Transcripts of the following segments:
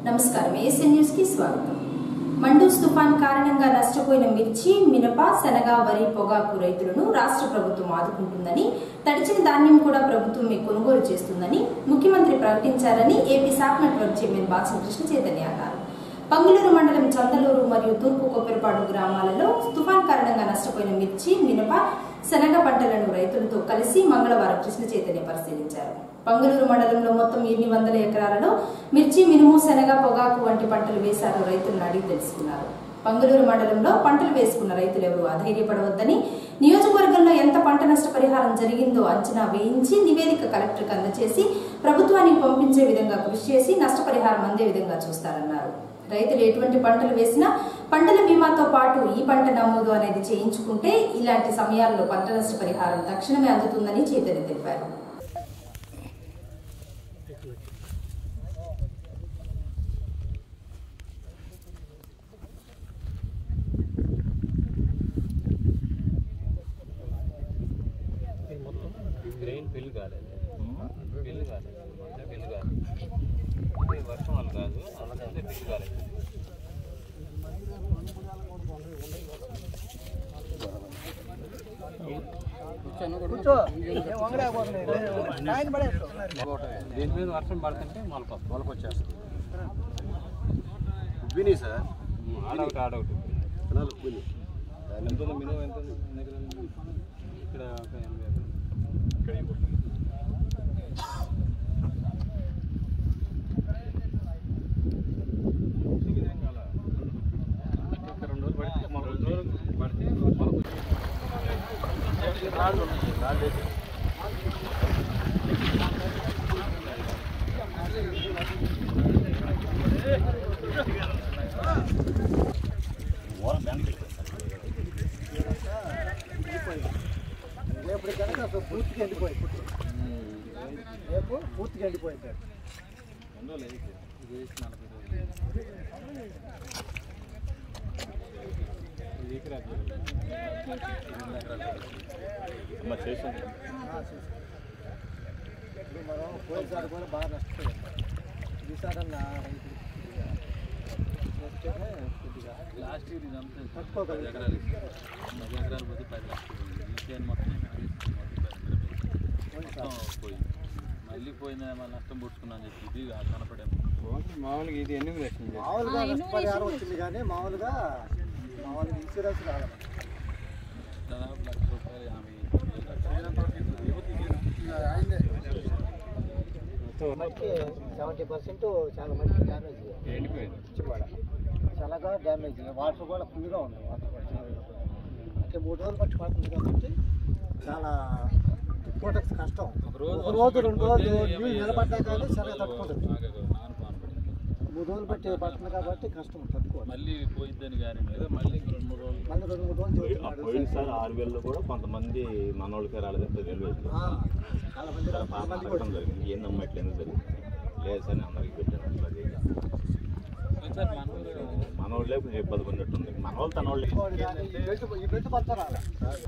నమస్కారం AC news కి స్వాగతం మండూస్ తుఫాన్ కారణంగా నష్టపోయిన మిర్చి మినప శనగ వరి పొగాకు రైతులను రాష్ట్ర ప్రభుత్వం ఆదుకుంటుందని తడిచిన ధాన్యం కూడా ప్రభుత్వమే కొనుగోలు చేస్తుందని ముఖ్యమంత్రి ప్రకటించారని AP SAAP network chairman Basam Krishna Chaitanya అన్నారు పంగులూరు మండలం చందలూరు మరియు తూర్పు కొబ్బరిపాడు గ్రామాలలో తుఫాన్ కారణంగా నష్టపోయిన మిర్చి మినప శనగ పంటలను రైతులతో కలిసి మంగళవారం కృష్ణ చైతన్య పరిశీలించారు పంగులూరు మండలంలో మొత్తం ఎన్ని వందల ఎకరాలలో మిర్చి మినుము శనగ పొగాకు వంటి పంటలు వేశారో రైతులను అడిగి తెలుసుకున్నారు పంగులూరు మండలంలో పంటలు వేసుకున్న రైతులు ఎవరు అధైర్యపడవద్దని నియోజకవర్గంలో ఎంత పంట నష్టపరిహారం జరిగిందో అంచనా వేయించి నివేదిక కలెక్టర్కి అందజేసి ప్రభుత్వానికి పంపించే విధంగా కృషి చేసి నష్టపరిహారం అందే విధంగా చూస్తారన్నారు రైతులు ఎటువంటి పంటలు వేసినా పంటల బీమాతో పాటు ఈ పంట నమోదు అనేది చేయించుకుంటే ఇలాంటి సమయాల్లో పంట నష్టపరిహారం తక్షణమే అందుతుందని చైతన్య తెలిపారు గ్రెయిన్ బిల్ కాలేదు బిల్ కాలేదు మొత్తం బిల్ కాలేదు ఇది వర్షం వల్ల కాదు అందుకంటే బిల్ కాలేదు దీని మీద వర్షం పడుతుంటే మొలక మొలక వచ్చేస్తుంది ఉబ్బినాయి సార్ ఆడౌట్ ఆడౌట్ విత్తనాలు ఉబ్బినాయి ఎంత ఉంది మినిమం ఎంత ఉంది ఎన్ని ఎకరాలు ఉంది? ఇక్కడ ఒక ఎనభై ఎకరాలు. ఇక్కడ ఇవ్వండి. ఇంకా రెండు రోజులు పడితే మొలక రెండు రోజులు పడితే మొలక వచ్చేస్తుంది. రాళ్ళు ఉన్నాయి రాళ్ళు వేసి రేపు కనుక అసలు పూర్తిగా ఎండిపోయింది రేపు పూర్తిగా ఎండిపోయింది ఇది వేసి నలభై రోజులు. ఇది ఎకరా ఎనిమిది ఎకరాలు. అమ్మ చేసాను ఇప్పుడు మనం పోయినసారి కూడా బాగా నష్టపోయాం ఈసారి అన్న రైతు నష్టమే కొద్దిగా లాస్ట్ ఇయర్ ఇదంతా తక్కువ పది ఎకరాలు పది ఎకరాలు పోతే పది లక్షలు ఈ చేను మొత్తం మొత్తం పోయింది మళ్ళీ పోయిన మళ్ళీ నష్టం పుట్టుకున్నా అని చెప్పి ఇది కనపడాము మామూలుగా ఇది ఎనిమిది లక్షలు మామూలుగా నష్టపరిహారం వచ్చింది కానీ మామూలుగా మామూలుగా ఇన్సూరెన్స్ రాలేదు దాదాపు లక్ష రూపాయలు ఆమె మట్టి సెవెంటీ పర్సెంట్ చాలా మంచి డ్యామేజ్ ఎండిపోయింది చాలాగా డ్యామేజ్ వాటర్ కూడా ఫుల్గా ఉంది వాటర్ కూడా చాలా అంటే మూడు రోజులు పట్టి పడుతుంది కాబట్టి చాలా పూటకి కష్టం ఒక రోజు ఒక రోజు రెండు రోజులు ఏమై- నీళ్ళు నిలబడ్డా కానీ సరిగా తట్టుకుంటుంది నాలుగు నాలుగు పానపడింది. మూడు రోజులు బట్టి పడుతుంది కాబట్టి కష్టం తట్టుకోవాలి మళ్ళీ పోయిద్దని గ్యారెంటీ లేదా మళ్ళీ ఇంక రెండు మూడు రోజులు మళ్ళీ రెండు మూడు రోజులు చెబుతున్నాడు పోయినసారి ఆరు వేలలో కూడా కొంతమంది మనోళ్ళకి రాలేదు పదివేలు వేలు ఆ, చాలా మంది చాలా బాగా మంది నష్టం జరిగింది ఏం నమ్మట్లేదు జరిగింది లేదు సార్ అందరికి పెట్టాను అట్లా చేయాలి. సార్ మన ఊరు మనోళ్ళే కొంచెం ఇబ్బంది పడినట్టుంది మనోళ్ళు తన వాళ్ళు ఇంకోటి కానీ ఈ బెల్ట్ ఈ బెల్ట్ పడతారా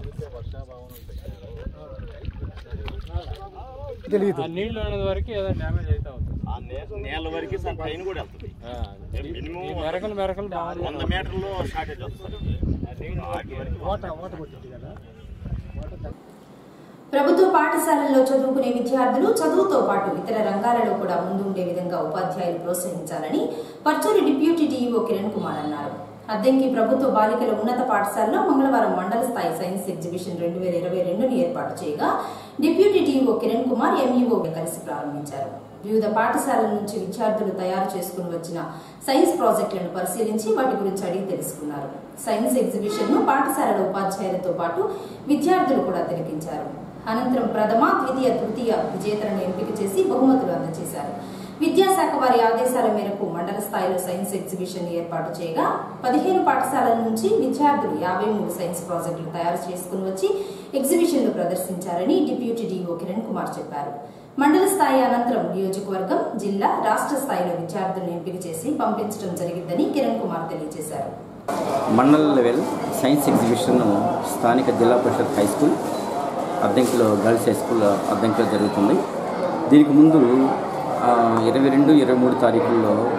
తెలియదు ఆ నీళ్లు ఉన్నది వరకు ఏదో డ్యామేజ్ అయితే అవుతుంది ఆ నే- నేల వరకు సార్ పైన కూడా వెళ్తుంది మినిమం ఈ మెరకలు మెరకలు బాగా వంద మీటర్లో షార్టేజ్ వస్తుంది వాటి వరకు ఓట ఓట కొట్టింది కదా ఓట తగ్గి- ప్రభుత్వ పాఠశాలల్లో చదువుకునే విద్యార్థులు చదువుతో పాటు ఇతర రంగాలలో కూడా ముందుండే విధంగా ఉపాధ్యాయులు ప్రోత్సహించాలని పర్చూరి డిప్యూటీ డీఈఓ కిరణ్ కుమార్ అన్నారు అద్దెంకి ప్రభుత్వ బాలికల ఉన్నత పాఠశాలలో మంగళవారం మండల స్థాయి సైన్స్ ఎగ్జిబిషన్ రెండు వేల ఇరవై రెండుని ఏర్పాటు చేయగా deputy DEO Kiran Kumar MEO కలిసి ప్రారంభించారు వివిధ పాఠశాలల నుంచి విద్యార్థులు తయారు చేసుకుని వచ్చిన సైన్స్ ప్రాజెక్టులను పరిశీలించి వాటి గురించి అడిగి తెలుసుకున్నారు సైన్స్ ఎగ్జిబిషన్ ను పాఠశాలల ఉపాధ్యాయులతో పాటు విద్యార్థులు కూడా తిలకించారు అనంతరం ప్రథమ ద్వితీయ తృతీయ విజేతలను ఎంపిక చేసి బహుమతులు అందజేశారు విద్యాశాఖ వారి ఆదేశాల మేరకు మండల స్థాయిలో సైన్స్ ఎగ్జిబిషన్ ఏర్పాటు చేయగా పదిహేను పాఠశాలల నుంచి విద్యార్థులు యాభై మూడు సైన్స్ ప్రాజెక్టులు తయారు చేసుకుని వచ్చి ఎగ్జిబిషన్ లో ప్రదర్శించారని డిప్యూటీ డీఓ కిరణ్ కుమార్ చెప్పారు మండల స్థాయి అనంతరం నియోజకవర్గం జిల్లా రాష్ట్ర స్థాయిలో విద్యార్థులను ఎంపిక చేసి పంపించడం జరిగిందని కిరణ్ కుమార్ తెలియజేశారు మండల లెవెల్ సైన్స్ ఎగ్జిబిషన్ స్థానిక జిల్లా పరిషత్ హై స్కూల్ అద్దెంకిలో గర్ల్స్ హై స్కూల్ అద్దెంకిలో జరుగుతుంది దీనికి ముందు ఆ, ఇరవై రెండు ఇరవై మూడు తారీఖుల్లో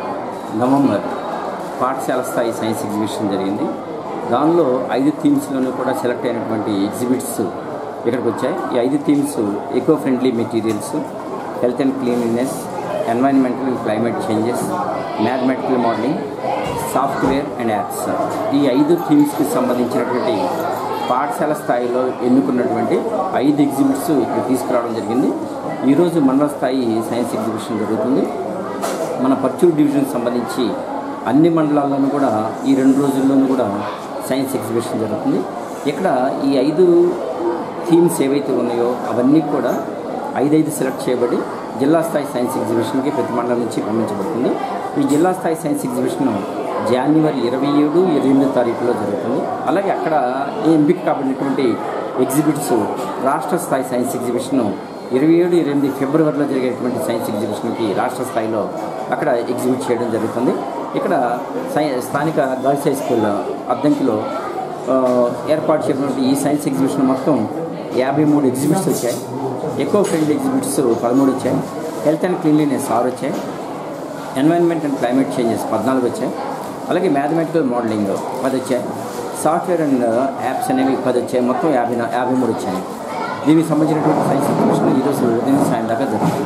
నవంబర్ పాఠశాల స్థాయి సైన్స్ ఎగ్జిబిషన్ జరిగింది దానిలో ఐదు థీమ్స్లోనూ కూడా సెలెక్ట్ అయినటువంటి ఎగ్జిబిట్స్ ఇక్కడికి వచ్చాయి ఈ ఐదు themes eco friendly materials health and cleanliness environmental and climate changes mathematical modelling software and apps ఈ ఐదు థీమ్స్కి సంబంధించినటువంటి పాఠశాల స్థాయిలో ఎన్నుకున్నటువంటి ఐదు ఎగ్జిబిట్స్ ఇక్కడ తీసుకురావడం జరిగింది ఈరోజు మండల స్థాయి సైన్స్ ఎగ్జిబిషన్ జరుగుతుంది మన పర్చూర్ డివిజన్ సంబంధించి అన్ని మండలాల్లోనూ కూడా ఈ రెండు రోజుల్లోనూ కూడా సైన్స్ ఎగ్జిబిషన్ జరుగుతుంది ఇక్కడ ఈ ఐదు థీమ్స్ ఏవైతే ఉన్నాయో అవన్నీ కూడా ఐదైదు సెలెక్ట్ చేయబడి జిల్లా స్థాయి సైన్స్ ఎగ్జిబిషన్కి ప్రతి మండలం నుంచి పంపించబడుతుంది ఈ జిల్లా స్థాయి సైన్స్ ఎగ్జిబిషన్ జనవరి ఇరవై ఏడు ఇరవై ఎనిమిది తారీఖులో జరుగుతుంది అలాగే అక్కడ ఈ ఎంపిక కాబడినటువంటి ఎగ్జిబిట్స్ రాష్ట్ర స్థాయి సైన్స్ ఎగ్జిబిషన్ ఇరవై ఏడు ఇరవై ఎనిమిది ఫిబ్రవరిలో జరిగేటువంటి సైన్స్ ఎగ్జిబిషన్కి రాష్ట్ర స్థాయిలో అక్కడ ఎగ్జిబిట్ చేయడం జరుగుతుంది ఇక్కడ సై స్థానిక గర్ల్స్ హై స్కూల్ అద్దంకిలో ఆ, ఏర్పాటు చేసినటువంటి ఈ సైన్స్ ఎగ్జిబిషన్ మొత్తం యాభై మూడు ఎగ్జిబిట్స్ వచ్చాయి ఎకో ఫ్రెండ్లీ ఎగ్జిబిట్స్ పదమూడు వచ్చాయి హెల్త్ అండ్ క్లీన్లీనెస్ ఆరు వచ్చాయి ఎన్వైరన్మెంట్ అండ్ క్లైమేట్ చేంజెస్ పద్నాలుగు వచ్చాయి అలాగే మ్యాథమెటికల్ మోడలింగ్ పది వచ్చాయి సాఫ్ట్వేర్ అండ్ యాప్స్ అనేవి పది వచ్చాయి మొత్తం యాభై నా- యాభై మూడు వచ్చాయి దీనికి సంబంధించినటువంటి సైన్స్ ఎగ్జిబిషన్ ఈరోజు ఉదయం సాయం దాకా జరుగుతుంది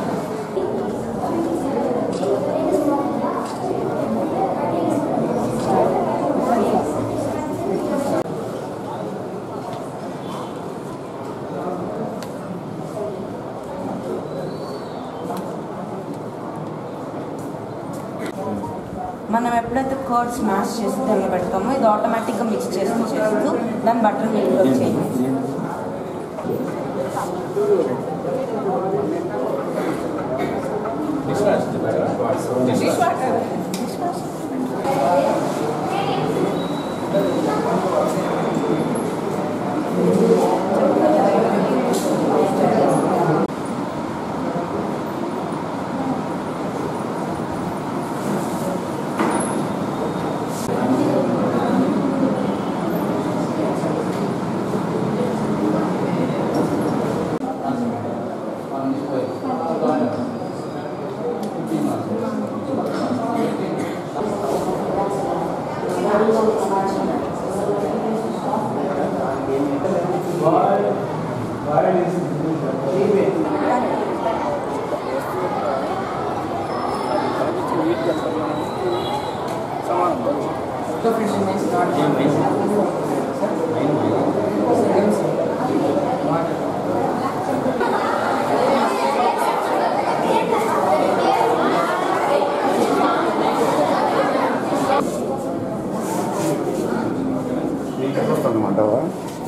మనం ఎప్పుడైతే కర్డ్ స్మాష్ చేసి దాన్ని పెడతామో ఇది ఆటోమేటిక్గా మిక్స్ చేస్తూ చేస్తూ దాన్ని బటర్ మిల్క్లో చేయాలి వస్తుందన్నమాటవా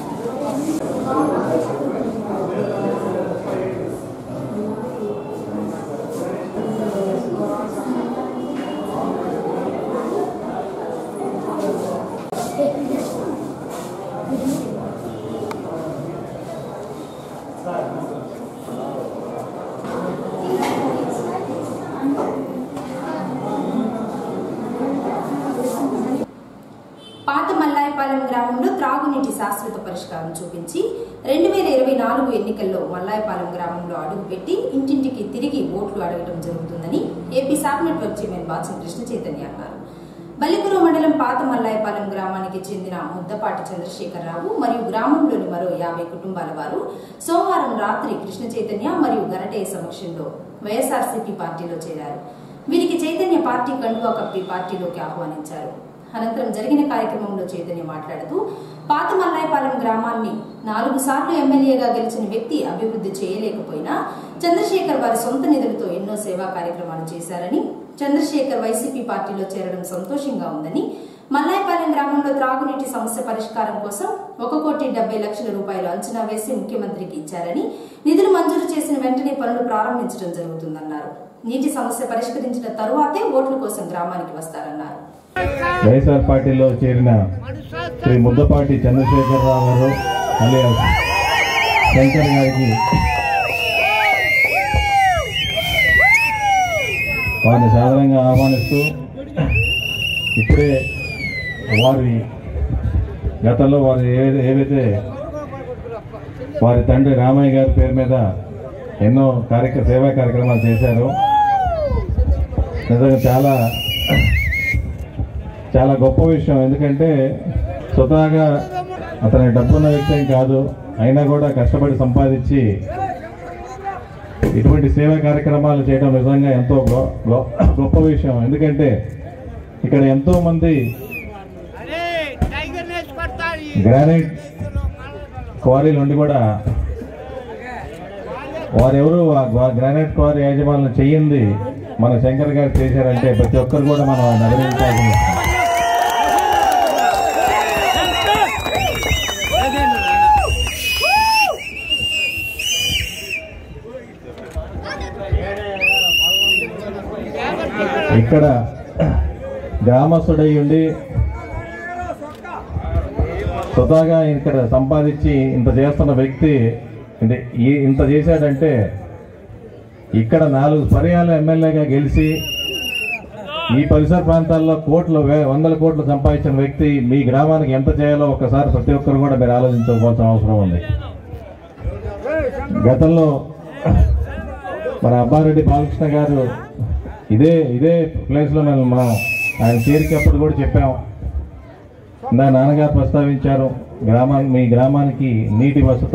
పాత మల్లాయపాలెం గ్రామంలో త్రాగునీటి శాశ్వత పరిష్కారం చూపించి రెండు వేల ఇరవై నాలుగు ఎన్నికల్లో మల్లాయపాలెం గ్రామంలో అడుగుపెట్టి ఇంటింటికి తిరిగి ఓట్లు అడగడం జరుగుతుందని ఏపీ సాబ్ నెట్వర్క్ చైర్మన్ బాచం కృష్ణ చైతన్య అన్నారు బల్లికురు మండలం పాత మల్లాయపాలెం గ్రామానికి చెందిన ముద్దపాటి చంద్రశేఖరరావు మరియు గ్రామంలోని మరో యాభై కుటుంబాల వారు సోమవారం రాత్రి కృష్ణ చైతన్య మరియు గరటయ్య సమక్షంలో వైఎస్ఆర్సీపీ పార్టీలో చేరారు వీరికి చైతన్య పార్టీ కండువా కప్పి పార్టీలోకి ఆహ్వానించారు అనంతరం జరిగిన కార్యక్రమంలో చైతన్య మాట్లాడుతూ పాత మల్లాయపాలెం గ్రామాన్ని నాలుగు సార్లు ఎమ్మెల్యేగా గెలిచిన వ్యక్తి అభివృద్ధి చేయలేకపోయినా చంద్రశేఖర్ వారి సొంత నిధులతో ఎన్నో సేవా కార్యక్రమాలు చేశారని చంద్రశేఖర్ వైసీపీ పార్టీలో చేరడం సంతోషంగా ఉందని మల్లాయపాలెం గ్రామంలో త్రాగునీటి సమస్య పరిష్కారం కోసం ఒక కోటి డెబ్బై లక్షల రూపాయలు అంచనా వేసి ముఖ్యమంత్రికి ఇచ్చారని నిధులు మంజూరు చేసిన వెంటనే పనులు ప్రారంభించడం జరుగుతుందన్నారు నీటి సమస్య పరిష్కరించిన తరువాతే ఓట్ల కోసం గ్రామానికి వస్తారన్నారు వైఎస్ఆర్ పార్టీలో చేరిన శ్రీ ముద్దపాటి చంద్రశేఖరరావు గారు అలియాస్ శంకర్ గారికి వారిని సాధారణంగా ఆహ్వానిస్తూ ఇప్పుడే వారి గతంలో వారు ఏ- ఏవైతే వారి తండ్రి రామయ్య గారి పేరు మీద ఎన్నో కార్యక్ర సేవా కార్యక్రమాలు చేశారు నిజంగా చాలా చాలా గొప్ప విషయం ఎందుకంటే స్వతహాగా అతని డబ్బున్న వ్యక్తి ఏం కాదు అయినా కూడా కష్టపడి సంపాదించి ఇటువంటి సేవా కార్యక్రమాలు చేయడం నిజంగా ఎంతో గొ- గొ- గొప్ప విషయం ఎందుకంటే ఇక్కడ ఎంతో మంది గ్రానైట్ క్వారీలు ఉండి కూడా వారెవరు ఆ గ్వా- గ్రానైట్ క్వారీ యాజమాన్యం చెయ్యింది మన శంకర్ గారు చేశారంటే ప్రతి ఒక్కరు కూడా మనం అభినందించాల్సిన ఇక్కడ గ్రామస్తుడై ఉండి స్వతహాగా ఇక్కడ సంపాదించి ఇంత చేస్తున్న వ్యక్తి అంటే ఈ- ఇంత చేశాడంటే ఇక్కడ నాలుగు పర్యాలు ఎమ్మెల్యేగా గెలిచి ఈ పరిసర ప్రాంతాల్లో కోట్లు వే- వందల కోట్లు సంపాదించిన వ్యక్తి మీ గ్రామానికి ఎంత చేయాలో ఒకసారి ప్రతి ఒక్కరు కూడా మీరు ఆలోచించుకోవాల్సిన అవసరం ఉంది గతంలో మన అబ్బారెడ్డి బాలకృష్ణ గారు ఇదే ఇదే ప్లేస్లో మేము మనం ఆయన చేరికప్పుడు కూడా చెప్పాం నా నాన్నగారు ప్రస్తావించారు గ్రామా మీ గ్రామానికి నీటి వసత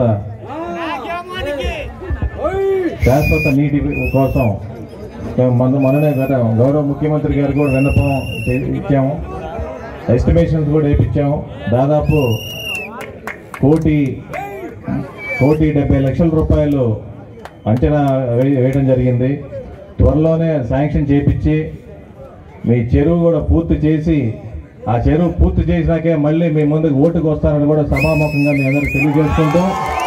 శాశ్వత నీటి కోసం మేము మొన్న మొన్ననే గత గౌరవ ముఖ్యమంత్రి గారు కూడా విన్నపం చే- ఇచ్చాము ఎస్టిమేషన్స్ కూడా వేయించాము దాదాపు కోటి కోటి డెబ్బై లక్షల రూపాయలు అంచనా వే- వేయడం జరిగింది త్వరలోనే శాంక్షన్ చేపించి మీ చెరువు కూడా పూర్తి చేసి ఆ చెరువు పూర్తి చేసినాకే మళ్ళీ మీ ముందుకు ఓటుకు వస్తానని కూడా సభాముఖంగా మీ అందరికి తెలియజేసుకుంటూ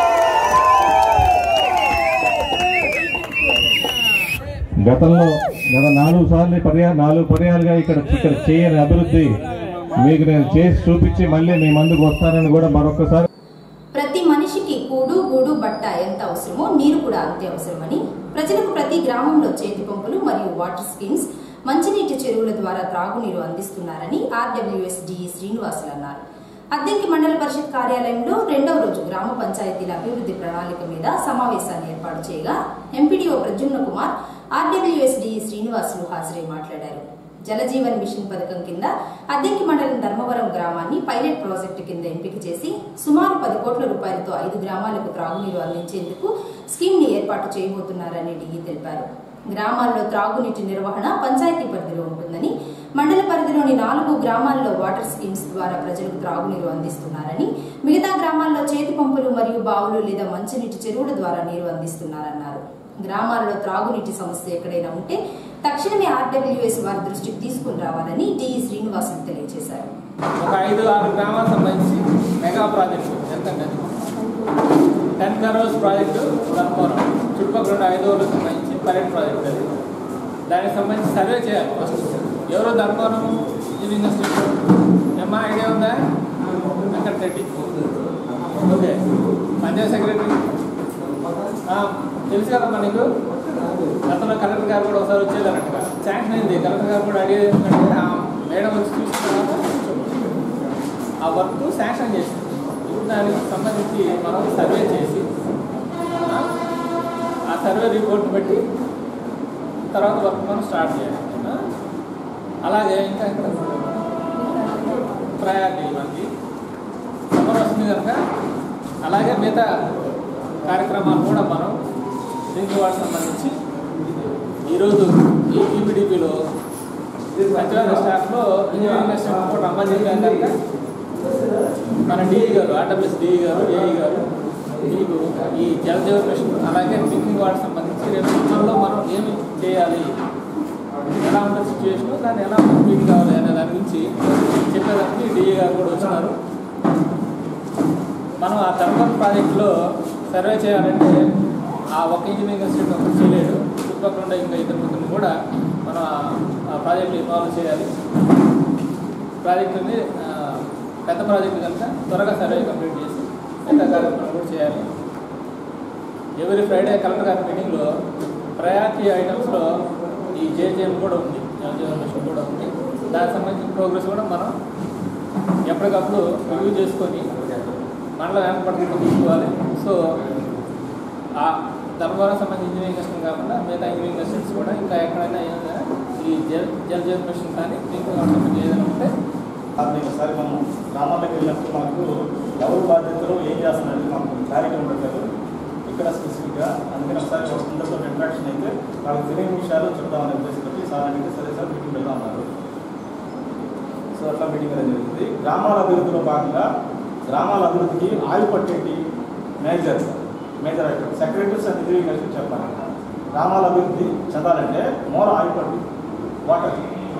గతంలో గత నాలుగు సార్లు పర్యా నాలుగు పర్యాలుగా ఇక్కడ ఇక్కడ చేయని అభివృద్ధి మీకు నేను చేసి చూపించి మళ్ళీ మీ ముందుకు వస్తానని కూడా మరొకసారి ప్రతి మనిషికి కూడు గూడు బట్ట ఎంత అవసరమో నీరు కూడా అంతే అవసరమని ప్రజలకు ప్రతి గ్రామంలో చేతి పంపులు మరియు వాటర్ స్కీమ్స్ మంచినీటి చెరువుల ద్వారా త్రాగునీరు అందిస్తున్నారని ఆర్డబ్ల్యూఎస్ డిఈ శ్రీనివాసులు అన్నారు అద్దెంకి మండల పరిషత్ కార్యాలయంలో రెండవ రోజు గ్రామ పంచాయతీల అభివృద్ధి ప్రణాళిక మీద సమావేశాన్ని ఏర్పాటు చేయగా MPDO Pradyumna Kumar RWS DE Srinivasulu హాజరై మాట్లాడారు జలజీవన్ మిషన్ పథకం కింద అద్దెంకి మండలం ధర్మవరం గ్రామాన్ని పైలట్ ప్రాజెక్టు కింద ఎంపిక చేసి సుమారు పది కోట్ల రూపాయలతో ఐదు గ్రామాలకు త్రాగునీరు అందించేందుకు స్కీమ్ ని ఏర్పాటు చేయబోతున్నారని డిఈ తెలిపారు గ్రామాల్లో త్రాగునీటి నిర్వహణ పంచాయతీ పరిధిలో ఉంటుందని మండల పరిధిలోని నాలుగు గ్రామాల్లో వాటర్ స్కీమ్స్ ద్వారా ప్రజలకు త్రాగునీరు అందిస్తున్నారని మిగతా గ్రామాల్లో చేతి పంపులు మరియు బావులు లేదా మంచినీటి చెరువుల ద్వారా నీరు అందిస్తున్నారన్నారు గ్రామాల్లో త్రాగునీటి సమస్య ఎక్కడైనా ఉంటే తక్షణమే ఆర్డబ్ల్యూఎస్ వారి దృష్టికి తీసుకుని రావాలని డిఈ శ్రీనివాసులు తెలియజేశారు ఒక ఐదు ఆరు గ్రామాలకు సంబంధించి మెగా ప్రాజెక్టు ఎంత టెన్ కరోర్స్ ప్రాజెక్టు ధర్మవరం చుట్టుపక్కల ఉన్న ఐదు ఊర్లకు సంబంధించి పైలట్ ప్రాజెక్ట్ అది దానికి సంబంధించి సర్వే చేయాలి ఫస్ట్ ఎవరో ధర్మవరం ఇంజనీరింగ్ ఇన్స్టిట్యూట్ ఏమా ఐడియా ఉందా వెంకట రెడ్డి ఓకే పంచాయత్ సెక్రటరీ ఆ, తెలుసు కదమ్మా నీకు గతంలో కలెక్టర్ గారు కూడా ఒకసారి వచ్చేదారంట శాంక్షన్ అయింది కలెక్టర్ గారు కూడా అడిగేది ఏంటంటే ఆ మేడం వచ్చి చూసిన తర్వాత ఆ వర్క్ శాంక్షన్ చేసింది ఇప్పుడు దానికి సంబంధించి మనం సర్వే చేసి ఆ, ఆ సర్వే రిపోర్ట్ బట్టి తర్వాత వర్క్ మనం స్టార్ట్ చేయాలి ఆ? అలాగే ఇంకా ఇక్కడ ప్రయారిటీ మనకి సమ్మర్ వస్తుంది కనుక అలాగే మిగతా కార్యక్రమాలు కూడా మనం దీనికి వాటికి సంబంధించి ఈరోజు ఈ ఈపీడీపీలో సచివాలయ స్టాఫ్లో ఇంజనీరింగ్ అసిస్టెంట్ కూడా అమ్మ చెప్పాను కనుక మన డిఈ గారు ఆర్డబ్ల్యూఎస్ డిఈ గారు ఏఈ గారు మీకు ఈ జలజీవన్ మిషన్ అలాగే డ్రింకింగ్ వాటర్ సంబంధించి రేపు సమ్మర్లో మనం ఏమి చేయాలి ఎలా ఉన్న సిచ్యువేషన్ దాన్ని ఎలా కంప్లీట్ కావాలి అనే దాని గురించి చెప్పేదానికి డిఈ గారు కూడా వచ్చినారు మనం ఆ థర్మల్ ప్రాజెక్టులో సర్వే చేయాలంటే ఆ ఒక ఇంజనీరింగ్ ఇన్స్టిట్యూట్ ఒకటి చేయలేడు చుట్టుపక్కల ఉండే ఇంకా ఇద్దరు ముగ్గురిని కూడా మనం ఆ- ఆ ప్రాజెక్టులో ఇన్వాల్వ్ చేయాలి ప్రాజెక్టుని ఆ, పెద్ద ప్రాజెక్టు కనుక త్వరగా సర్వే కంప్లీట్ చేసి పెద్ద కార్యక్రమం కూడా చేయాలి ఎవ్రీ ఫ్రైడే కలెక్టర్ గారి మీటింగ్లో ప్రయారిటీ ఐటమ్స్లో ఈ జేజేఎం కూడా ఉంది జలజీవన్ మిషన్ కూడా ఉంది దానికి సంబంధించిన ప్రోగ్రెస్ కూడా మనం ఎప్పటికప్పుడు రివ్యూ చేసుకొని మనలో వెనకబడుకుంటూ తీసుకోవాలి సో ఆ ధర్మవరం సంబంధించిన ఇంజనీరింగ్ ఇన్స్టిట్యూట్ కాకుండా మిగతా ఇంజనీరింగ్ ఇన్స్టిట్యూట్స్ కూడా ఇంకా ఎక్కడైనా ఏదైనా ఈ జల్ జల్ జీవన్ మిషన్ కానీ డ్రింకింగ్ వాటర్ సంబంధించి ఏదైనా ఉంటే అది ఒకసారి మనం గ్రామాలకు వెళ్ళినప్పుడు మనకు ఎవరు బాధ్యతలు ఏం చేస్తున్నట్టు మనకు క్లారిటీ ఉండట్లేదు ఇక్కడ స్పెసిఫిక్గా అందుకని ఒకసారి అందరితో ఇంట్రాక్షన్ అయితే వాళ్ళకి తెలియని విషయాలు చెప్తామనే ఉద్దేశంతో సార్ అడిగితే సరే సార్ మీటింగ్ వెళ్దాం అన్నారు సో అట్లా మీటింగ్ అనేది జరిగింది గ్రామాల అభివృద్ధిలో భాగంగా గ్రామాల అభివృద్ధికి ఆయువు పట్టేటి major major item secretaries and irrigation చెప్పాలి గ్రామాల అభివృద్ధి చెందాలంటే మోర్ ఆయువు పట్టి వాటర్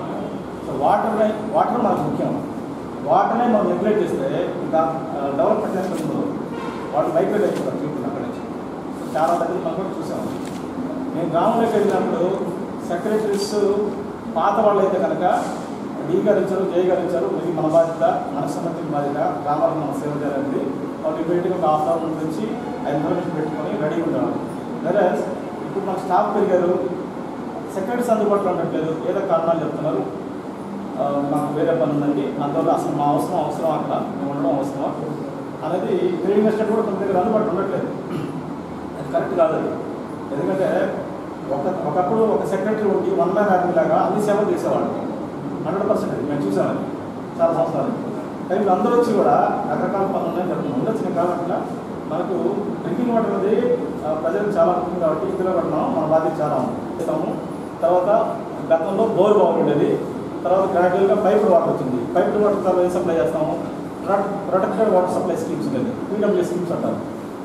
సో వాటర్నే వాటర్ మనకు ముఖ్యం వాటర్నే మనం నెగ్లెక్ట్ చేస్తే ఇంకా డెవలప్మెంట్ చేస్తే ఉండదు వాటర్ మైగ్రేట్ అయిపోతారు పీపుల్ అక్కడ నుంచి సో చాలా దగ్గర మనం కూడా చూసాము నేను గ్రామంలోకి వెళ్ళినప్పుడు సెక్రటరీస్ పాత వాళ్ళు అయితే కనుక డీ గారు ఇచ్చారు జే గారు ఇచ్చారు ఇది మన బాధ్యత మన సంబంధించిన బాధ్యత గ్రామాలకు మనం సేవ చేయాలని వాళ్ళు ఇమీడియట్గా ఒక హాఫ్ అవర్ ముందు నుంచి ఆ ఇన్ఫర్మేషన్ పెట్టుకొని రెడీగా ఉండేవాళ్ళు వేరే ఇప్పుడు మన స్టాఫ్ పెరిగారు సెక్రటరీస్ అందుబాటులో ఉండట్లేదు ఏదో కారణాలు చెప్తున్నారు ఆ, మాకు వేరే పని ఉందండి అందువల్ల అసలు మా అవసరం అవసరం అక్కడ మేము ఉండడం అవసరమా అనేది ట్రేడింగ్ ఎస్టేట్ కూడా కొంత దగ్గర అందుబాటులో ఉండట్లేదు అది కరెక్ట్ కాదు అది ఎందుకంటే ఒక ఒకప్పుడు ఒక సెక్రటరీ ఉండి వన్ మ్యాన్ ఆర్మీ లాగా అన్ని సేవలు చేసేవాడు హండ్రెడ్ పర్సెంట్ అది మేము చూసామని చాలా సంవత్సరాలు కానీ ఇప్పుడు అందరూ వచ్చి కూడా రకరకాల పనులు ఉన్నాయని చెప్తున్నాం ఉండొచ్చిన కాబట్టి మనకు డ్రింకింగ్ వాటర్ అనేది ఆ, ప్రజలకు చాలా ముఖ్యం కాబట్టి ఇందులో పడుతున్నాం మన బాధ్యత చాలా ఉంది చేస్తాము తర్వాత గతంలో బోర్ బాగుండేది తర్వాత గ్రాడ్యువల్గా పైప్ వాటర్ వచ్చింది పైప్ వాటర్ తర్వాత ఏం సప్లై చేస్తాము ప్రొటెక్టెడ్ వాటర్ సప్లై స్కీమ్స్ ఉండేది పీడబ్ల్యూ స్కీమ్స్ అంటారు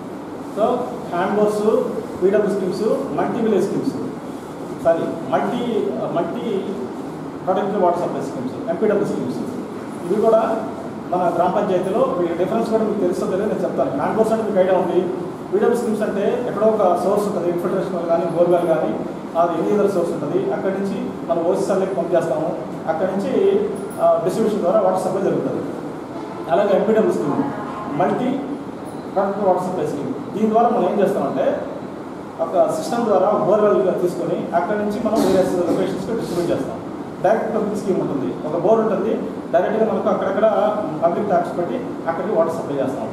so hand bores PW schemes multi village schemes sorry multi multi protected water supply schemes MPW schemes ఇవి కూడా మన గ్రామ పంచాయతీలో వీటి డిఫరెన్స్ కూడా మీకు తెలుసో తెలియదు నేను చెప్తాను హ్యాండ్ బోర్స్ అంటే మీకు ఐడియా ఉంది పీడబ్ల్యూ స్కీమ్స్ అంటే ఎక్కడో ఒక సోర్స్ ఉంటుంది ఇన్ఫిల్ట్రేషన్ కానీ బోర్వెల్ కానీ అది ఎన్ని ఇతర సోర్స్ ఉంటుంది అక్కడి నుంచి మనం ఓసీసర్లకి పంపించేస్తాము అక్కడి నుంచి డిస్ట్రిబ్యూషన్ ద్వారా వాటర్ సప్లై జరుగుతుంది అలాగే MPW scheme multi protected water supply scheme దీని ద్వారా మనం ఏం చేస్తామంటే ఒక సిస్టమ్ ద్వారా బోర్వెల్గా తీసుకొని అక్కడి నుంచి మనం వేరే లొకేషన్స్కి డిస్ట్రిబ్యూట్ చేస్తాం డైరెక్ట్ పబ్లిక్ స్కీమ్ ఉంటుంది ఒక బోర్ ఉంటుంది డైరెక్ట్గా మనకు అక్కడక్కడ పబ్లిక్ ట్యాక్స్ పెట్టి అక్కడికి వాటర్ సప్లై చేస్తాం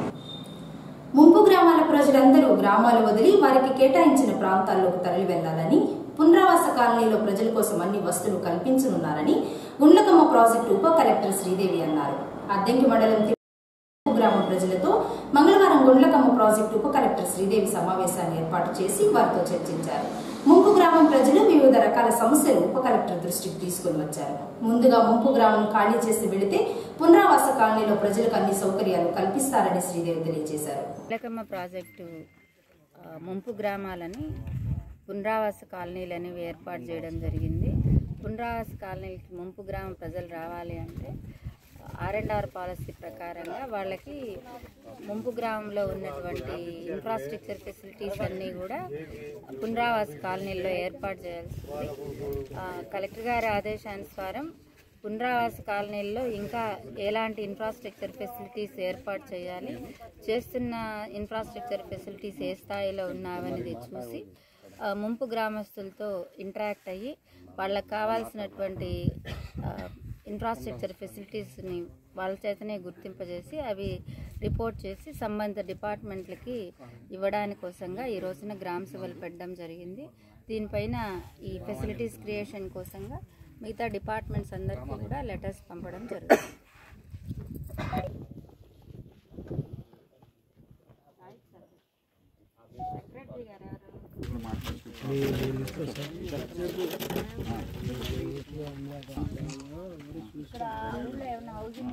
ముంపు గ్రామాల ప్రజలందరూ గ్రామాలు వదిలి వారికి కేటాయించిన ప్రాంతాల్లోకి తరలి వెళ్లాలని పునరావాస కాలనీలో ప్రజల కోసం అన్ని వస్తువులు కల్పించనున్నారని గుండ్లకమ్మ ప్రాజెక్టు ఉప కలెక్టర్ శ్రీదేవి అన్నారు అద్దెంకి మండలం ముంపు గ్రామ ప్రజలతో మంగళవారం గుండ్లకమ్మ ప్రాజెక్టు ఉప కలెక్టర్ శ్రీదేవి సమావేశాన్ని ఏర్పాటు చేసి వారితో చర్చించారు ముంపు గ్రామం ప్రజలు వివిధ రకాల సమస్యలు ఉప కలెక్టర్ దృష్టికి తీసుకుని వచ్చారు ముందుగా ముంపు గ్రామం ఖాళీ చేసి వెళితే పునరావాస కాలనీలో ప్రజలకు అన్ని సౌకర్యాలు కల్పిస్తారని శ్రీదేవి తెలియజేశారు లకమ్మ ప్రాజెక్టు ఆ, ముంపు గ్రామాలని పునరావాస కాలనీలని ఏర్పాటు చేయడం జరిగింది పునరావాస కాలనీలకి ముంపు గ్రామ ప్రజలు రావాలి అంటే ఆర్ అండ్ ఆర్ పాలసీ ప్రకారంగా వాళ్ళకి ముంపు గ్రామంలో ఉన్నటువంటి ఇన్ఫ్రాస్ట్రక్చర్ ఫెసిలిటీస్ అన్నీ కూడా పునరావాస కాలనీల్లో ఏర్పాటు చేయాల్సి ఉంది ఆ, కలెక్టర్ గారి ఆదేశానుసారం పునరావాస కాలనీల్లో ఇంకా ఎలాంటి ఇన్ఫ్రాస్ట్రక్చర్ ఫెసిలిటీస్ ఏర్పాటు చేయాలి చేస్తున్న ఇన్ఫ్రాస్ట్రక్చర్ ఫెసిలిటీస్ ఏ స్థాయిలో ఉన్నావనేది చూసి ఆ, ముంపు గ్రామస్తులతో ఇంటరాక్ట్ అయ్యి వాళ్ళకి కావాల్సినటువంటి ఆ, ఇన్ఫ్రాస్ట్రక్చర్ ఫెసిలిటీస్ని వాళ్ళ చేతనే గుర్తింపజేసి అవి రిపోర్ట్ చేసి సంబంధిత డిపార్ట్మెంట్లకి ఇవ్వడానికి కోసంగా ఈ రోజున గ్రామ సభలు పెట్టడం జరిగింది దీనిపైన ఈ ఫెసిలిటీస్ క్రియేషన్ కోసంగా మిగతా డిపార్ట్మెంట్స్ అందరికీ కూడా లెటర్స్ పంపడం జరుగుతుంది సెక్రటరీ గారు ఎవరు? ఇక్కడ ఊళ్ళో ఏమైనా హౌసింగ్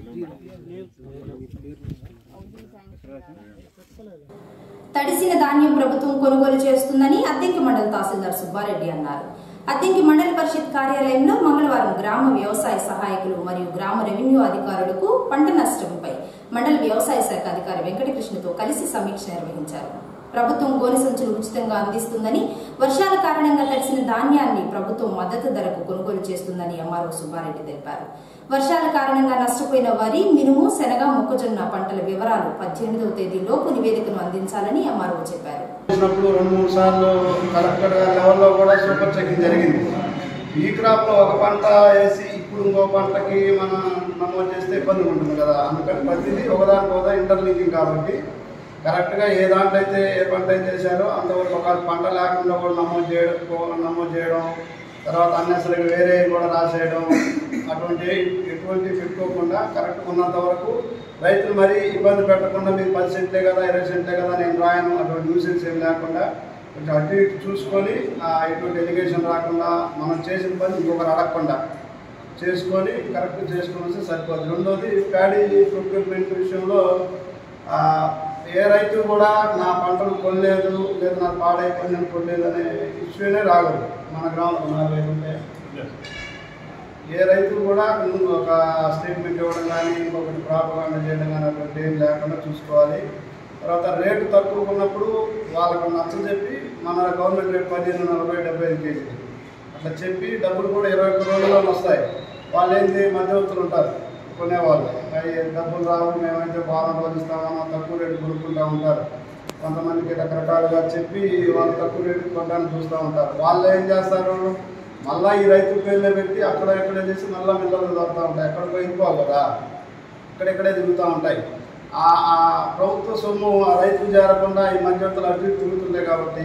తడిసిన ధాన్యం ప్రభుత్వం కొనుగోలు చేస్తుందని అద్దెంకి మండల తహసీల్దార్ సుబ్బారెడ్డి అన్నారు అద్దెంకి మండల పరిషత్ కార్యాలయంలో మంగళవారం గ్రామ వ్యవసాయ సహాయకులు మరియు గ్రామ రెవెన్యూ అధికారులకు పంట నష్టంపై మండల వ్యవసాయ శాఖ అధికారి వెంకటకృష్ణతో కలిసి సమీక్ష నిర్వహించారు ప్రభుత్వం గోనె సంచులు ఉచితంగా అందిస్తుందని వర్షాల కారణంగా తడిసిన ధాన్యాన్ని ప్రభుత్వం మద్దతు ధరకు కొనుగోలు చేస్తుందని ఎంఆర్ఓ సుబ్బారెడ్డి తెలిపారు వర్షాల కారణంగా నష్టపోయిన వరి మినుము శనగ మొక్కజొన్న పంటల వివరాలు పద్దెనిమిదవ తేదీలోపు నివేదికను అందించాలని ఎంఆర్ఓ చెప్పారు చేసినప్పుడు రెండు మూడు సార్లు కలెక్టర్ గారి లెవెల్లో కూడా సూపర్ చెకింగ్ జరిగింది ఈ క్రాప్లో ఒక పంట వేసి ఇప్పుడు ఇంకో పంటకి మనం నమోదు చేస్తే ఇబ్బంది ఉంటుంది కదా అందుకని ప్రతిదీ ఒకదానికి ఒకదా ఇంటర్లింకింగ్ కాబట్టి కరెక్ట్గా ఏ దాంట్లో అయితే ఏ పంట అయితే వేసారో అంతవరకు ఒక పంట లేకుండా కూడా నమోదు చేయడం నమోదు చేయడం తర్వాత అన్నెసరికి వేరే కూడా రాసేయడం అటువంటి ఎటువంటి పెట్టుకోకుండా కరెక్ట్ ఉన్నంత వరకు రైతులు మరీ ఇబ్బంది పెట్టకుండా మీరు పది సెంట్లే కదా ఇరవై సెంట్లే కదా నేను రాయను అటువంటి న్యూసెన్స్ ఏం లేకుండా కొంచెం అటు ఇటు చూసుకొని ఆ, ఎటువంటి ఎలిగేషన్ రాకుండా మనం చేసిన పని ఇంకొకరు అడగకుండా చేసుకొని కరెక్ట్ చేసుకొని వస్తే సరిపోతుంది రెండోది ప్యాడీ ప్రొక్యూర్మెంట్ విషయంలో ఆ, ఏ రైతు కూడా నా పంటను కొనలేదు లేదా నా పాడైపోయింది అని కొనలేదు అనే ఇష్యూనే రాకూడదు మన గ్రామంలో నాలుగు ఐదు ఉంటాయి ఏ రైతు కూడా ముందు ఒక స్టేట్మెంట్ ఇవ్వడం కానీ ఇంకొకటి ప్రాపగాండ చేయడం కానీ అటువంటి ఏం లేకుండా చూసుకోవాలి తర్వాత రేటు తక్కువ ఉన్నప్పుడు వాళ్ళకు నచ్చ చెప్పి మన గవర్నమెంట్ రేట్ పదిహేను నలభై డెబ్బై ఐదు కేజీలు అట్లా చెప్పి డబ్బులు కూడా ఇరవై ఒక్క రోజుల్లో వస్తాయి వాళ్ళు ఏంటి మధ్యవర్తులు ఉంటారు కొనేవాళ్ళు అవి డబ్బులు రావు మేమైతే వారం రోజులు ఇస్తామన్నా తక్కువ రేటు కొనుక్కుంటూ ఉంటారు కొంతమందికి రకరకాలుగా చెప్పి వాళ్ళు తక్కువ రేటు కొనడానికి చూస్తూ ఉంటారు వాళ్ళు ఏం చేస్తారు మళ్ళీ ఈ రైతు పేర్లే పెట్టి అక్కడ ఎక్కడ చేసి మళ్ళీ మిల్లలు దొరుకుతూ ఉంటాయి ఎక్కడికో వెళ్ళిపోవు కదా ఇక్కడెక్కడే తిరుగుతూ ఉంటాయి ఆ ఆ ప్రభుత్వ సొమ్ము ఆ రైతుకు చేరకుండా ఈ మధ్యవర్తులు అటు ఇటు తిరుగుతుంటాయి కాబట్టి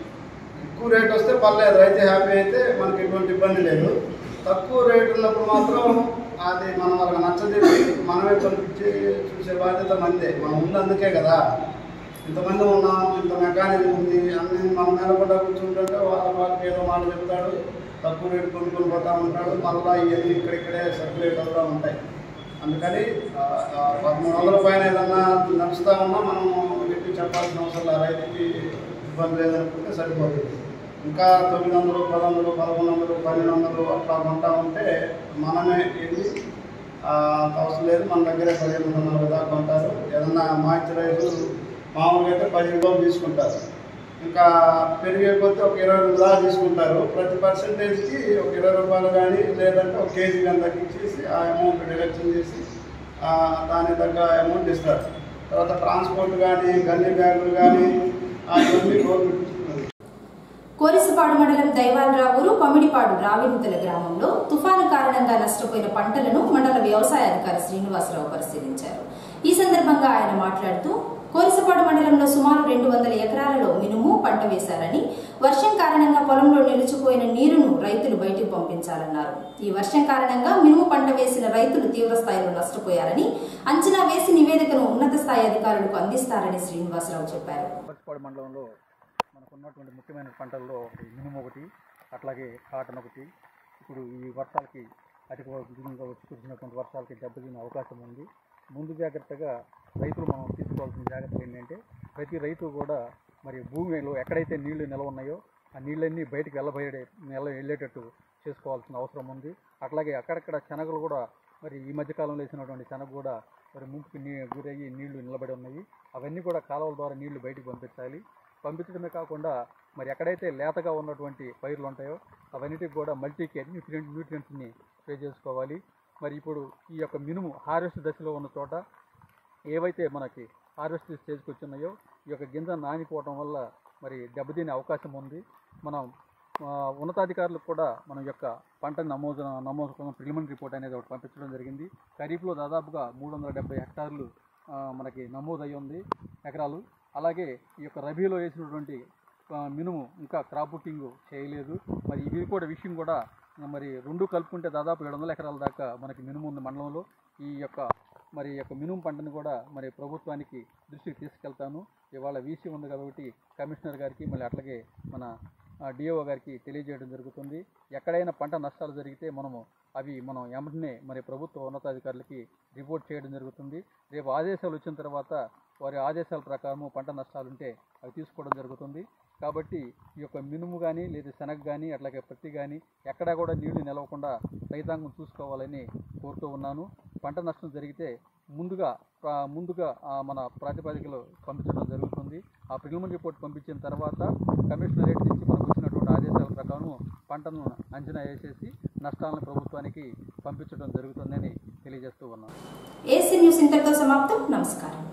ఎక్కువ రేట్ వస్తే పర్లేదు రైతు హ్యాపీ అయితే మనకి ఎటువంటి ఇబ్బంది లేదు తక్కువ రేట్ ఉన్నప్పుడు మాత్రం అది మనం వాళ్ళకి నచ్చజెప్పి మనమే కొనిపించి చూసే బాధ్యత మందే మనం ఉన్నందుకే కదా ఇంతమంది ఉన్నాం ఇంత మెకానిజం ఉంది అన్ని మన నిలబడ్డ కూర్చుంటుంటే వాళ్ళ వాళ్ళకి ఏదో మాట చెప్తాడు తక్కువ రేటు కొనుక్కొని పోతా ఉంటాడు మళ్ళీ ఇవన్నీ ఇక్కడిక్కడే సర్క్యులేట్ అవుతూ ఉంటాయి అందుకని ఆ, ఆ, పదమూడు వందల పైన ఏదన్నా నడుస్తూ ఉన్నా మనం గట్టి చెప్పాల్సిన అవసరం లేదు రైతుకి ఇబ్బంది లేదనుకుంటే సరిపోతుంది ఇంకా తొమ్మిది వందలు పది వందలు పదకొండు వందలు పన్నెండు వందలు అట్లా కొంటా ఉంటే మనమే వెళ్ళి ఆ, అంత అవసరం లేదు మన దగ్గరే పదిహేను వందల దాకా కొంటారు ఏదన్నా మాయిశ్చరైజర్ మామూలుగా అయితే పదిహేను రోజులు తీసుకుంటారు ఇంకా పెరిగే కొద్దీ ఒక ఇరవై రూపాయలు దాకా తీసుకుంటారు ప్రతి పర్సంటేజ్కి ఒక ఇరవై రూపాయలు కానీ లేదంటే ఒక కేజీ కానీ తగ్గించేసి ఆ అమౌంట్ డిడక్షన్ చేసి ఆ, దానికి తగ్గ అమౌంట్ ఇస్తారు తర్వాత ట్రాన్స్పోర్ట్ కానీ గన్ని బ్యాగులు కానీ ఇవన్నీ గవర్నమెంట్ చూసుకున్నది కోరిసపాడు మండలం దైవాలరావురు కొమిడిపాడు రావినుతల గ్రామంలో తుఫాను కారణంగా నష్టపోయిన పంటలను మండల వ్యవసాయ అధికారి శ్రీనివాసరావు పరిశీలించారు ఈ సందర్భంగా ఆయన మాట్లాడుతూ కోరిసపాడు మండలంలో సుమారు రెండు వందల ఎకరాలలో మినుము పంట వేశారని వర్షం కారణంగా పొలంలో నిలిచిపోయిన నీరును రైతులు బయటికి పంపించాలన్నారు ఈ వర్షం కారణంగా మినుము పంట వేసిన రైతులు తీవ్ర స్థాయిలో నష్టపోయారని అంచనా వేసి నివేదికను ఉన్నత స్థాయి అధికారులకు అందిస్తారని శ్రీనివాసరావు చెప్పారు పచ్చిపాడు మండలంలో మనకు ఉన్నటువంటి ముఖ్యమైన పంటల్లో ఒకటి మినుము ఒకటి అట్లాగే కాటన్ ఒకటి ఇప్పుడు ఈ వర్షాలకి అధిక దిగుగా వచ్చి కురిసినటువంటి వర్షాలకి దెబ్బతినే అవకాశం ఉంది ముందు జాగ్రత్తగా రైతులు మనం తీసుకోవాల్సిన జాగ్రత్తలు ఏంటంటే ప్రతి రైతు కూడా మరి భూమిలో ఎక్కడైతే నీళ్లు నిల్వ ఉన్నాయో ఆ నీళ్ళన్నీ బయటికి వెళ్ళబోయే నెల వెళ్ళేటట్టు చేసుకోవాల్సిన అవసరం ఉంది అట్లాగే అక్కడక్కడ శనగలు కూడా మరి ఈ మధ్యకాలంలో వేసినటువంటి శనగ కూడా మరి ముంపుకి నీ గురయ్యి నీళ్లు నిలబడి ఉన్నాయి అవన్నీ కూడా కాలువల ద్వారా నీళ్లు బయటికి పంపించాలి పంపించడమే కాకుండా మరి ఎక్కడైతే లేతగా ఉన్నటువంటి పైర్లు ఉంటాయో అవన్నిటికి కూడా మల్టీకేర్ న్యూట్రియంట్ న్యూట్రియంట్స్ని స్ప్రే చేసుకోవాలి మరి ఇప్పుడు ఈ యొక్క మినుము హార్వెస్ట్ దశలో ఉన్న చోట ఏవైతే మనకి హార్వెస్ట్ స్టేజ్కి వచ్చినాయో ఈ యొక్క గింజ నానిపోవడం వల్ల మరి దెబ్బతినే అవకాశం ఉంది మనం ఆ, ఉన్నతాధికారులకు కూడా మన యొక్క పంట నమోదు నమోదు కోసం ప్రిలిమినరీ రిపోర్ట్ అనేది ఒకటి పంపించడం జరిగింది ఖరీఫ్లో దాదాపుగా మూడు వందల డెబ్బై హెక్టార్లు ఆ, మనకి నమోదయ్యి ఉంది ఎకరాలు అలాగే ఈ యొక్క రబీలో వేసినటువంటి ఆ, మినుము ఇంకా క్రాప్ బుకింగ్ చేయలేదు మరి ఇది కూడా విషయం కూడా ఆ, మరి రెండు కలుపుకుంటే దాదాపు ఏడు వందల ఎకరాల దాకా మనకి మినుము ఉంది మండలంలో ఈ యొక్క మరి ఈ యొక్క మినుము పంటను కూడా మరి ప్రభుత్వానికి దృష్టికి తీసుకెళ్తాను ఇవాళ వీసీ ఉంది కాబట్టి కమిషనర్ గారికి మళ్ళీ అట్లాగే మన డిఓ గారికి తెలియజేయడం జరుగుతుంది ఎక్కడైనా పంట నష్టాలు జరిగితే మనము అవి మనం వెంటనే మరి ప్రభుత్వ ఉన్నతాధికారులకి రిపోర్ట్ చేయడం జరుగుతుంది రేపు ఆదేశాలు వచ్చిన తర్వాత వారి ఆదేశాల ప్రకారము పంట నష్టాలు ఉంటే అవి తీసుకోవడం జరుగుతుంది కాబట్టి ఈ యొక్క మినుము కానీ లేదా శనగ కానీ అట్లాగే పత్తి కానీ ఎక్కడా కూడా నీళ్లు నిలవకుండా రైతాంగం చూసుకోవాలని కోరుతూ ఉన్నాను పంట నష్టం జరిగితే ముందుగా ప్రా- ముందుగా ఆ, మన ప్రాతిపదికలో పంపించడం జరుగుతుంది ఆ ప్రిలిమినరీ రిపోర్ట్ పంపించిన తర్వాత కమిషనరేట్ నుంచి మనకు వచ్చినటువంటి ఆదేశాల ప్రకారం పంటను అంచనా వేసేసి నష్టాలను ప్రభుత్వానికి పంపించడం జరుగుతుందని తెలియజేస్తూ ఉన్నాను ఏసీ న్యూస్ ఇంతటితో సమాప్తం నమస్కారం